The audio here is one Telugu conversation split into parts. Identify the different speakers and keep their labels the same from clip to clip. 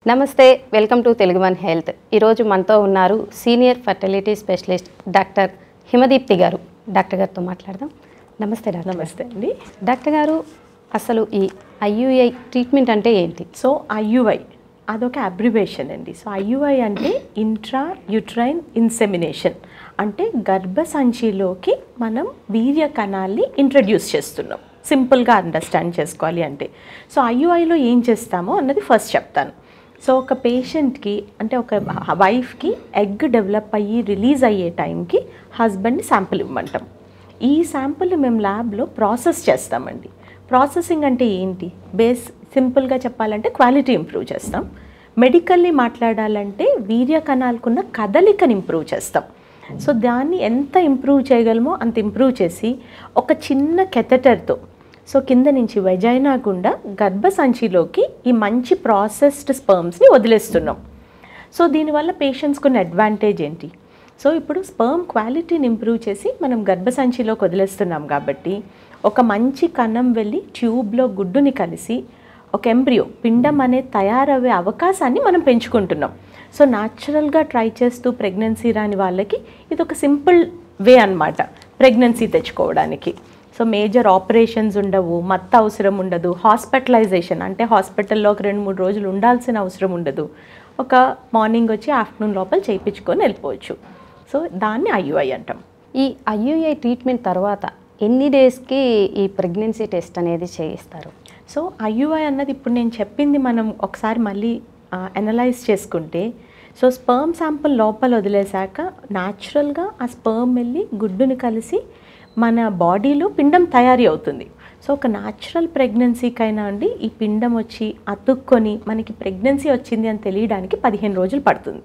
Speaker 1: నమస్తే welcome to Telugu one health ఈరోజు మనతో ఉన్నారు senior fertility specialist doctor Himadeepthi గారు డాక్టర్ గారితో మాట్లాడదాం నమస్తే డాక్టర్
Speaker 2: నమస్తే అండి
Speaker 1: డాక్టర్ గారు అసలు ఈ ఐయుఐ ట్రీట్మెంట్ అంటే ఏంటి
Speaker 2: సో ఐయుఐ అదొక అబ్రివేషన్ అండి సో ఐయుఐ అంటే ఇంట్రా యుట్రైన్ ఇన్సెమినేషన్ అంటే గర్భసంచిలోకి మనం వీర్య కణాల్ని ఇంట్రడ్యూస్ చేస్తున్నాం సింపుల్గా అండర్స్టాండ్ చేసుకోవాలి అంటే సో ఐయుఐలో ఏం చేస్తామో అన్నది ఫస్ట్ చెప్తాను సో ఒక పేషెంట్కి అంటే ఒక వైఫ్కి ఎగ్ డెవలప్ అయ్యి రిలీజ్ అయ్యే టైంకి హస్బెండ్ని శాంపుల్ ఇవ్వమంటాం ఈ శాంపుల్ మేము ల్యాబ్లో ప్రాసెస్ చేస్తామండి ప్రాసెసింగ్ అంటే ఏంటి బేస్ సింపుల్గా చెప్పాలంటే క్వాలిటీ ఇంప్రూవ్ చేస్తాం మెడికల్లీ మాట్లాడాలంటే వీర్య కణాలకున్న కదలికని ఇంప్రూవ్ చేస్తాం సో దాన్ని ఎంత ఇంప్రూవ్ చేయగలమో అంత ఇంప్రూవ్ చేసి ఒక చిన్న కెథటర్తో సో కింద నుంచి వెజైనా గుండా గర్భసంచిలోకి ఈ మంచి ప్రాసెస్డ్ స్పర్మ్స్ని వదిలేస్తున్నాం సో దీనివల్ల పేషెంట్స్ కొన్ని అడ్వాంటేజ్ ఏంటి సో ఇప్పుడు స్పర్మ్ క్వాలిటీని ఇంప్రూవ్ చేసి మనం గర్భసంచిలోకి వదిలేస్తున్నాం కాబట్టి ఒక మంచి కణం వెళ్ళి ట్యూబ్లో గుడ్డుని కలిసి ఒక ఎంబ్రియో పిండం అనే తయారయ్యే అవకాశాన్ని మనం పెంచుకుంటున్నాం సో న్యాచురల్గా ట్రై చేస్తూ ప్రెగ్నెన్సీ రాని వాళ్ళకి ఇది ఒక సింపుల్ వే అన్నమాట ప్రెగ్నెన్సీ తెచ్చుకోవడానికి సో మేజర్ ఆపరేషన్స్ ఉండవు మత్త అవసరం ఉండదు హాస్పిటలైజేషన్ అంటే హాస్పిటల్లో ఒక రెండు మూడు రోజులు ఉండాల్సిన అవసరం ఉండదు ఒక మార్నింగ్ వచ్చి ఆఫ్టర్నూన్ లోపల చేయించుకొని వెళ్ళిపోవచ్చు సో దాన్ని ఐయుఐ అంటాం
Speaker 1: ఈ ఐయుఐ ట్రీట్మెంట్ తర్వాత ఎన్ని డేస్కి ఈ ప్రెగ్నెన్సీ టెస్ట్ అనేది చేయిస్తారు
Speaker 2: సో ఐయుఐ అన్నది ఇప్పుడు నేను చెప్పింది మనం ఒకసారి మళ్ళీ అనలైజ్ చేసుకుంటే సో స్పర్మ్ శాంపుల్ లోపల వదిలేశాక న్యాచురల్గా ఆ స్పర్మ్ వెళ్ళి గుడ్డుని కలిసి మన బాడీలో పిండం తయారీ అవుతుంది సో ఒక న్యాచురల్ ప్రెగ్నెన్సీకైనా అండి ఈ పిండం వచ్చి అతుక్కొని మనకి ప్రెగ్నెన్సీ వచ్చింది అని తెలియడానికి పదిహేను రోజులు పడుతుంది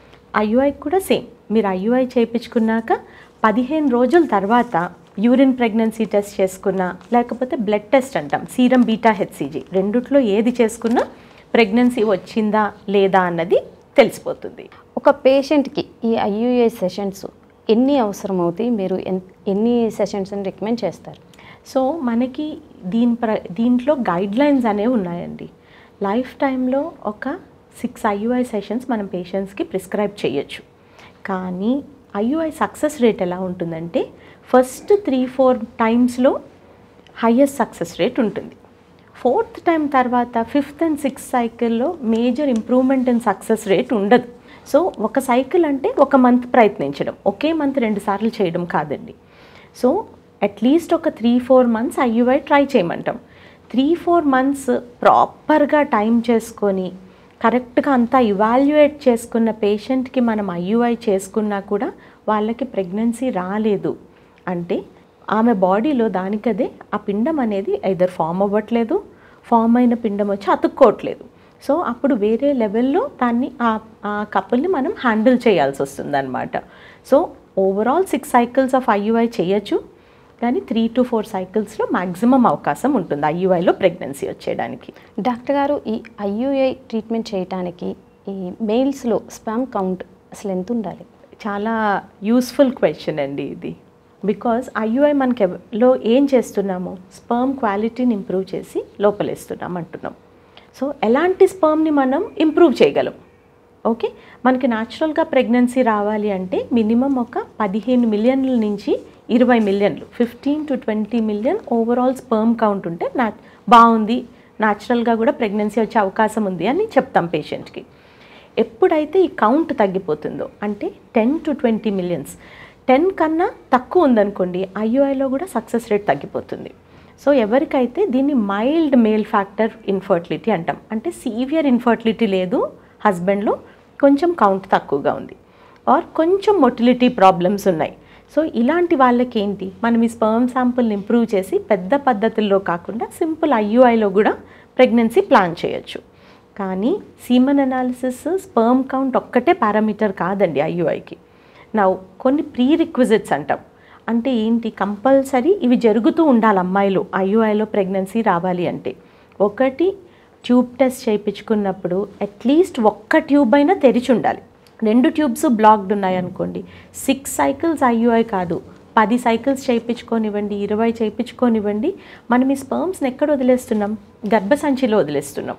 Speaker 2: ఐయుఐ కూడా సేమ్ మీరు ఐయుఐ చేయించుకున్నాక పదిహేను రోజుల తర్వాత యూరిన్ ప్రెగ్నెన్సీ టెస్ట్ చేసుకున్నా లేకపోతే బ్లడ్ టెస్ట్ అంటాం సీరం బీటా హెచ్సిజీ రెండిట్లో ఏది చేసుకున్నా ప్రెగ్నెన్సీ వచ్చిందా లేదా అన్నది తెలిసిపోతుంది
Speaker 1: ఒక పేషెంట్కి ఈ ఐయుఐ సెషన్స్ ఎన్ని అవసరం అవుతాయి మీరు ఎన్ ఎన్ని సెషన్స్ని రికమెండ్ చేస్తారు
Speaker 2: సో మనకి దీని ప్ర దీంట్లో గైడ్ లైన్స్ అనేవి ఉన్నాయండి లైఫ్ టైంలో ఒక సిక్స్ ఐయుఐ సెషన్స్ మనం పేషెంట్స్కి ప్రిస్క్రైబ్ చేయొచ్చు కానీ ఐయుఐ సక్సెస్ రేట్ ఎలా ఉంటుందంటే ఫస్ట్ త్రీ ఫోర్ టైమ్స్లో హయ్యెస్ట్ సక్సెస్ రేట్ ఉంటుంది ఫోర్త్ టైం తర్వాత ఫిఫ్త్ అండ్ సిక్స్త్ సైకిల్లో major improvement in success rate ఉండదు సో ఒక సైకిల్ అంటే ఒక మంత్ ప్రయత్నించడం ఒకే మంత్ రెండు సార్లు చేయడం కాదండి సో అట్లీస్ట్ ఒక three four months IUI try చేయమంటాం త్రీ ఫోర్ మంత్స్ ప్రాపర్గా టైం చేసుకొని కరెక్ట్గా అంతా ఇవాల్యుయేట్ చేసుకున్న పేషెంట్కి మనం ఐయుఐ చేసుకున్నా కూడా వాళ్ళకి ప్రెగ్నెన్సీ రాలేదు అంటే ఆమె బాడీలో దానికదే ఆ పిండం అనేది ఐదర్ ఫామ్ అవ్వట్లేదు ఫామ్ అయిన పిండం వచ్చి అతుక్కోవట్లేదు సో అప్పుడు వేరే లెవెల్లో దాన్ని ఆ ఆ కపుల్ని మనం హ్యాండిల్ చేయాల్సి వస్తుంది అనమాట so overall six cycles of IUI చేయొచ్చు కానీ త్రీ టు ఫోర్ సైకిల్స్లో మ్యాక్సిమం అవకాశం ఉంటుంది ఐయుఐలో ప్రెగ్నెన్సీ వచ్చేయడానికి
Speaker 1: డాక్టర్ గారు ఈ ఐయుఐ ట్రీట్మెంట్ చేయడానికి ఈ మెయిల్స్లో స్పామ్ కౌంట్ అసలు ఎంత ఉండాలి
Speaker 2: చాలా యూస్ఫుల్ క్వశ్చన్ అండి ఇది బికాజ్ ఐయుఐ మనకి ఎవ- లో ఏం చేస్తున్నాము స్పర్మ్ క్వాలిటీని ఇంప్రూవ్ చేసి లోపలేస్తున్నాం అంటున్నాం సో ఎలాంటి స్పర్మ్ని మనం ఇంప్రూవ్ చేయగలం ఓకే మనకి న్యాచురల్గా ప్రెగ్నెన్సీ రావాలి అంటే మినిమం ఒక పదిహేను మిలియన్ల నుంచి ఇరవై మిలియన్లు fifteen to twenty million overall sperm count ఉంటే నా బాగుంది న్యాచురల్గా కూడా ప్రెగ్నెన్సీ వచ్చే అవకాశం ఉంది అని చెప్తాం పేషెంట్కి ఎప్పుడైతే ఈ కౌంట్ తగ్గిపోతుందో అంటే ten to twenty millions ten కన్నా తక్కువ ఉందనుకోండి ఐయుఐలో కూడా సక్సెస్ రేట్ తగ్గిపోతుంది సో ఎవరికైతే దీన్ని మైల్డ్ మేల్ ఫ్యాక్టర్ ఇన్ఫర్టిలిటీ అంటాం అంటే సీవియర్ ఇన్ఫర్టిలిటీ లేదు హస్బెండ్లో కొంచెం కౌంట్ తక్కువగా ఉంది ఆర్ కొంచెం మొటిలిటీ ప్రాబ్లమ్స్ ఉన్నాయి సో ఇలాంటి వాళ్ళకి ఏంటి మనం ఈ స్పర్మ్ శాంపుల్ని ఇంప్రూవ్ చేసి పెద్ద పద్ధతుల్లో కాకుండా సింపుల్ ఐయుఐలో కూడా ప్రెగ్నెన్సీ ప్లాన్ చేయొచ్చు కానీ సీమన్ అనాలిసిస్ స్పర్మ్ కౌంట్ ఒక్కటే పారామీటర్ కాదండి ఐయుఐకి నా కొన్ని ప్రీ రిక్విజిట్స్ అంటాం అంటే ఏంటి కంపల్సరీ ఇవి జరుగుతూ ఉండాలి అమ్మాయిలు ఐయుఐలో ప్రెగ్నెన్సీ రావాలి అంటే ఒకటి ట్యూబ్ టెస్ట్ చేయించుకున్నప్పుడు అట్లీస్ట్ ఒక్క ట్యూబ్ అయినా తెరిచి ఉండాలి రెండు ట్యూబ్స్ బ్లాక్డ్ ఉన్నాయనుకోండి సిక్స్ సైకిల్స్ ఐయుఐ కాదు పది సైకిల్స్ చేయించుకోనివ్వండి ఇరవై చేయించుకోనివ్వండి మనం ఈ స్పర్మ్స్ని ఎక్కడ వదిలేస్తున్నాం గర్భసంచిలో వదిలేస్తున్నాం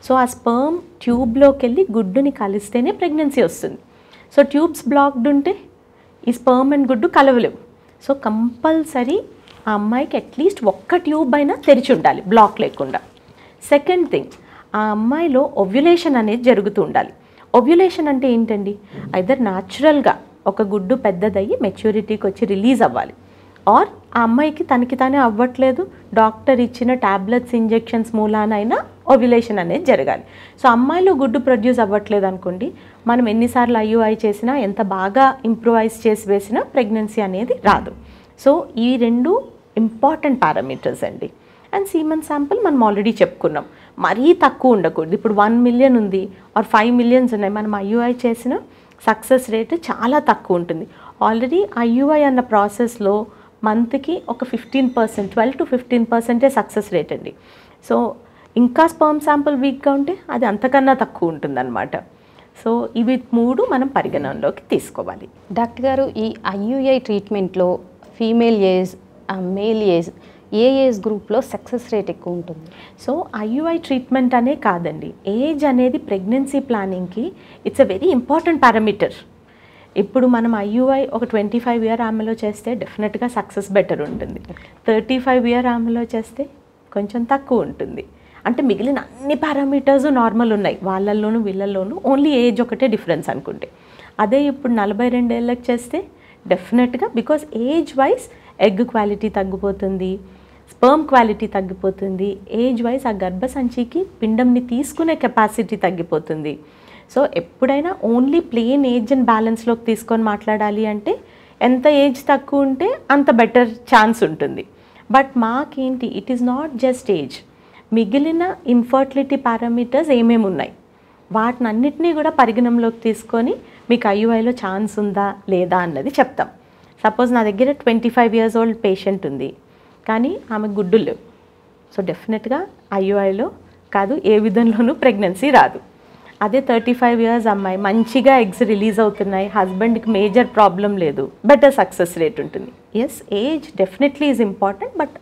Speaker 2: సో ఆ స్పర్మ్ ట్యూబ్లోకి వెళ్ళి గుడ్డుని కలిస్తేనే ప్రెగ్నెన్సీ వస్తుంది సో ట్యూబ్స్ బ్లాక్డ్ ఉంటే ఈ స్పర్మ్ అండ్ గుడ్డు కలవలేవు సో కంపల్సరీ ఆ అమ్మాయికి అట్లీస్ట్ ఒక్క ట్యూబ్ అయినా తెరిచి ఉండాలి బ్లాక్ లేకుండా సెకండ్ థింగ్ ఆ అమ్మాయిలో ఒవ్యులేషన్ అనేది జరుగుతూ ఉండాలి ఒవ్యులేషన్ అంటే ఏంటండి ఐదర్ న్యాచురల్గా ఒక గుడ్డు పెద్దదయ్యి మెచ్యూరిటీకి వచ్చి రిలీజ్ అవ్వాలి ఆర్ ఆ అమ్మాయికి తనకి తానే అవ్వట్లేదు డాక్టర్ ఇచ్చిన టాబ్లెట్స్ ఇంజెక్షన్స్ మూలానైనా ఓవ్యులేషన్ అనేది జరగాలి సో అమ్మాయిలో గుడ్డు ప్రొడ్యూస్ అవ్వట్లేదు అనుకోండి మనం ఎన్నిసార్లు ఐయుఐ చేసినా ఎంత బాగా ఇంప్రూవైజ్ చేసి వేసినా ప్రెగ్నెన్సీ అనేది రాదు సో ఈ రెండు ఇంపార్టెంట్ పారామీటర్స్ అండి అండ్ సీమన్ శాంపుల్ మనం ఆల్రెడీ చెప్పుకున్నాం మరీ తక్కువ ఉండకూడదు ఇప్పుడు వన్ మిలియన్ ఉంది ఆర్ ఫైవ్ మిలియన్స్ ఉన్నాయి మనం ఐయుఐ చేసిన సక్సెస్ రేట్ చాలా తక్కువ ఉంటుంది ఆల్రెడీ ఐయుఐ అన్న ప్రాసెస్లో మంత్కి ఒక fifteen percent twelve to fifteen పర్సెంటే సక్సెస్ రేట్ అండి సో ఇంకా స్పర్మ్ శాంపుల్ వీక్గా ఉంటే అది అంతకన్నా తక్కువ ఉంటుందన్నమాట సో ఇవి మూడు మనం పరిగణనలోకి తీసుకోవాలి
Speaker 1: డాక్టర్ గారు ఈ ఐయుఐ ట్రీట్మెంట్లో ఫీమేల్ ఏజ్ మేల్ ఏజ్ ఏ ఏజ్ గ్రూప్లో సక్సెస్ రేట్ ఎక్కువ ఉంటుంది
Speaker 2: సో ఐయుఐ ట్రీట్మెంట్ అనే కాదండి ఏజ్ అనేది ప్రెగ్నెన్సీ ప్లానింగ్కి it's a very important parameter ఇప్పుడు మనం ఐయుఐ ఒక ట్వంటీ ఫైవ్ ఇయర్ ఆమెలో చేస్తే డెఫినెట్గా సక్సెస్ బెటర్ ఉంటుంది థర్టీ ఫైవ్ ఇయర్ ఆమెలో చేస్తే కొంచెం తక్కువ ఉంటుంది అంటే మిగిలిన అన్ని పారామీటర్స్ నార్మల్ ఉన్నాయి వాళ్ళల్లోనూ వీళ్ళల్లోనూ ఓన్లీ ఏజ్ ఒకటే డిఫరెన్స్ అనుకుంటే అదే ఇప్పుడు నలభై రెండేళ్ళకి చేస్తే డెఫినెట్గా because age wise egg quality తగ్గిపోతుంది స్పర్మ్ క్వాలిటీ తగ్గిపోతుంది ఏజ్ వైజ్ ఆ గర్భసంచికి పిండంని తీసుకునే కెపాసిటీ తగ్గిపోతుంది సో ఎప్పుడైనా ఓన్లీ ప్లేన్ ఏజ్ అండ్ బ్యాలెన్స్లోకి తీసుకొని మాట్లాడాలి అంటే ఎంత ఏజ్ తక్కువ ఉంటే అంత బెటర్ ఛాన్స్ ఉంటుంది బట్ మాకేంటి it is not just age మిగిలిన ఇన్ఫర్టిలిటీ పారామీటర్స్ ఏమేమి ఉన్నాయి వాటిని అన్నిటినీ కూడా పరిగణంలోకి తీసుకొని మీకు ఐయుఐలో ఛాన్స్ ఉందా లేదా అన్నది చెప్తాం సపోజ్ నా దగ్గర twenty five years old patient ఉంది కానీ ఆమె గుడ్డులు లేవు సో డెఫినెట్గా ఐయుఐలో కాదు ఏ విధంలోనూ ప్రెగ్నెన్సీ రాదు అదే థర్టీ ఫైవ్ ఇయర్స్ అమ్మాయి మంచిగా ఎగ్స్ రిలీజ్ అవుతున్నాయి హస్బెండ్కి మేజర్ ప్రాబ్లం లేదు బెటర్ సక్సెస్ రేట్ ఉంటుంది yes age definitely is important but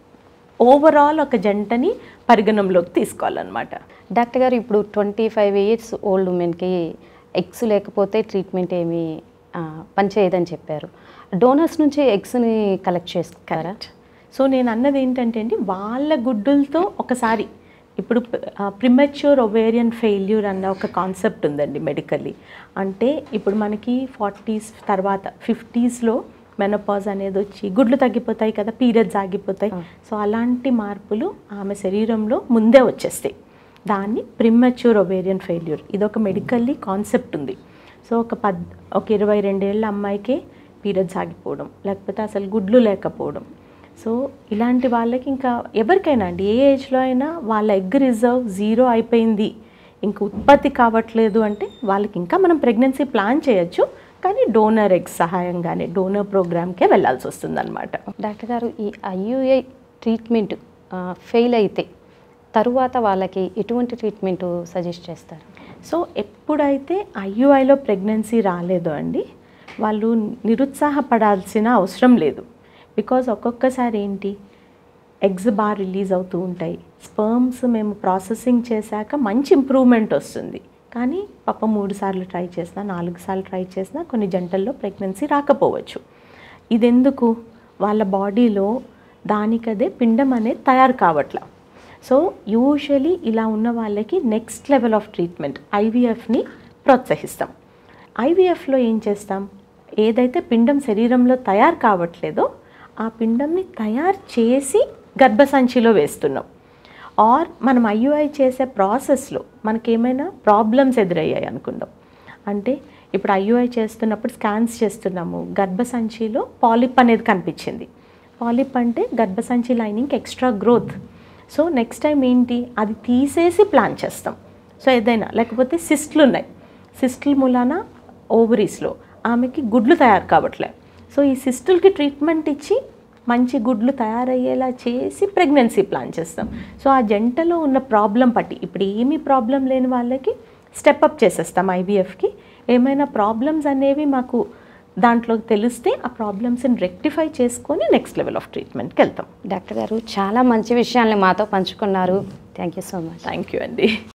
Speaker 2: overall ఒక జంటని పరిగణంలోకి తీసుకోవాలన్నమాట
Speaker 1: డాక్టర్ గారు ఇప్పుడు ట్వంటీ ఫైవ్ ఇయర్స్ ఓల్డ్ ఉమెన్కి ఎగ్స్ లేకపోతే ట్రీట్మెంట్ ఏమీ ఆ, పనిచేయదని చెప్పారు డోనర్స్ నుంచి ఎగ్స్ని కలెక్ట్ చేసుకుంటారా
Speaker 2: సో నేను అన్నది ఏంటంటే అండి వాళ్ళ గుడ్డులతో ఒకసారి ఇప్పుడు ప్రిమెచ్యూర్ ఒవేరియన్ ఫెయిల్యూర్ అన్న ఒక కాన్సెప్ట్ ఉందండి మెడికల్లీ అంటే ఇప్పుడు మనకి ఫార్టీస్ తర్వాత ఫిఫ్టీస్లో మెనపాజ్ అనేది వచ్చి గుడ్లు తగ్గిపోతాయి కదా పీరియడ్స్ ఆగిపోతాయి సో అలాంటి మార్పులు ఆమె శరీరంలో ముందే వచ్చేస్తాయి దాన్ని ప్రిమెచ్యూర్ ఒవేరియన్ ఫెయిల్యూర్ ఇది ఒక మెడికల్లీ కాన్సెప్ట్ ఉంది సో ఒక పద్ ఒక ఇరవై రెండేళ్ళ అమ్మాయికే పీరియడ్స్ ఆగిపోవడం లేకపోతే అసలు గుడ్లు లేకపోవడం సో ఇలాంటి వాళ్ళకి ఇంకా ఎవరికైనా అండి ఏ ఏజ్లో అయినా వాళ్ళ ఎగ్ రిజర్వ్ జీరో అయిపోయింది ఇంక ఉత్పత్తి కావట్లేదు అంటే వాళ్ళకి ఇంకా మనం ప్రెగ్నెన్సీ ప్లాన్ చేయొచ్చు కానీ డోనర్ ఎగ్స్ సహాయంగానే డోనర్ ప్రోగ్రామ్కే వెళ్ళాల్సి వస్తుందన్నమాట
Speaker 1: డాక్టర్ గారు ఈ ఐయుఐ ట్రీట్మెంట్ ఫెయిల్ అయితే తరువాత వాళ్ళకి ఎటువంటి ట్రీట్మెంట్ సజెస్ట్ చేస్తారు
Speaker 2: సో ఎప్పుడైతే ఐయుఐలో ప్రెగ్నెన్సీ రాలేదో అండి వాళ్ళు నిరుత్సాహపడాల్సిన అవసరం లేదు బికాజ్ ఒక్కొక్కసారి ఏంటి ఎగ్స్ బాగా రిలీజ్ అవుతూ ఉంటాయి స్పర్మ్స్ మేము ప్రాసెసింగ్ చేశాక మంచి ఇంప్రూవ్మెంట్ వస్తుంది కానీ పాప మూడు సార్లు ట్రై చేసినా నాలుగు సార్లు ట్రై చేసినా కొన్ని జంటల్లో ప్రెగ్నెన్సీ రాకపోవచ్చు ఇదెందుకు వాళ్ళ బాడీలో దానికదే పిండం అనేది తయారు కావట్లా సో యూజువలీ ఇలా ఉన్న వాళ్ళకి నెక్స్ట్ లెవెల్ ఆఫ్ ట్రీట్మెంట్ ఐవీఎఫ్ని ప్రోత్సహిస్తాం ఐవీఎఫ్లో ఏం చేస్తాం ఏదైతే పిండం శరీరంలో తయారు కావట్లేదో ఆ పిండంని తయారు చేసి గర్భసంచిలో వేస్తున్నాం ఆర్ మనం ఐయుఐ చేసే ప్రాసెస్లో మనకేమైనా ప్రాబ్లమ్స్ ఎదురయ్యాయి అనుకుందాం అంటే ఇప్పుడు ఐయుఐ చేస్తున్నప్పుడు స్కాన్స్ చేస్తున్నాము గర్భసంచిలో పాలిప్ అనేది కనిపించింది పాలిప్ అంటే గర్భసంచి lining extra growth so next time ఏంటి అది తీసేసి ప్లాన్ చేస్తాం సో ఏదైనా లేకపోతే సిస్ట్లు ఉన్నాయి సిస్టుల మూలాన ఓవరీస్లో ఆమెకి గుడ్లు తయారు కావట్లే సో ఈ సిస్టులకి ట్రీట్మెంట్ ఇచ్చి మంచి గుడ్లు తయారయ్యేలా చేసి ప్రెగ్నెన్సీ ప్లాన్ చేస్తాం సో ఆ జంటలో ఉన్న ప్రాబ్లం పట్టి ఇప్పుడు ఏమీ ప్రాబ్లం లేని వాళ్ళకి స్టెప్ అప్ చేసేస్తాం ఐవీఎఫ్కి ఏమైనా ప్రాబ్లమ్స్ అనేవి మాకు దాంట్లో తెలిస్తే ఆ ప్రాబ్లమ్స్ని రెక్టిఫై చేసుకొని నెక్స్ట్ లెవెల్ ఆఫ్ ట్రీట్మెంట్కి వెళ్తాం
Speaker 1: డాక్టర్ గారు చాలా మంచి విషయాల్ని మాతో పంచుకున్నారు thank you so much
Speaker 2: thank you అండి